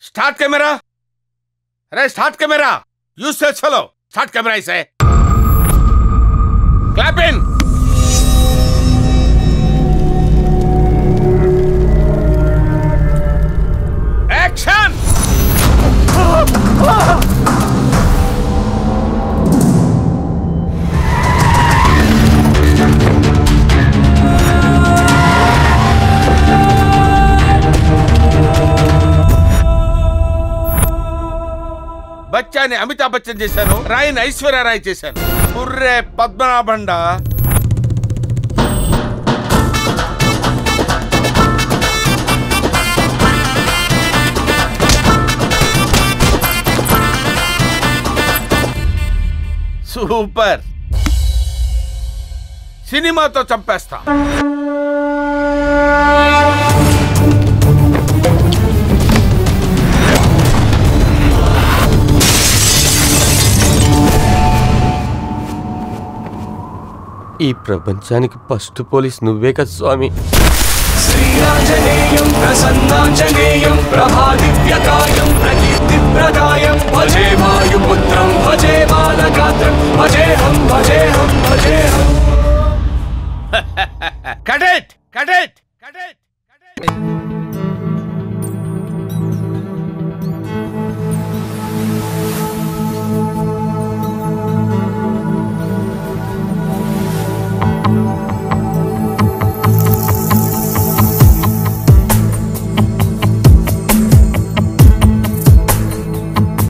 start camera अरे start camera यूज से चलो स्टार्ट कैमरा इसे क्लैप इन एक्शन బచ్చాని అమితాబ్ బచ్చన్ చేశాను రాయిని ఐశ్వర్యరాయ్ చేశాను పుర్రే పద్మనాభండ సూపర్ సినిమాతో చంపేస్తా ఈ ప్రపంచానికి ఫస్ట్ పోలీస్ నువ్వే కదా స్వామి श्रीराञ्जनेयं प्रसन्नाञ्जनेयं प्रभादिव्यकायं प्रकीर्तिप्रदायं भजे वायुपुत्रं भजे बालगात्रं भजेऽहं भजेऽहं भजेऽहम् cut it cut it cut it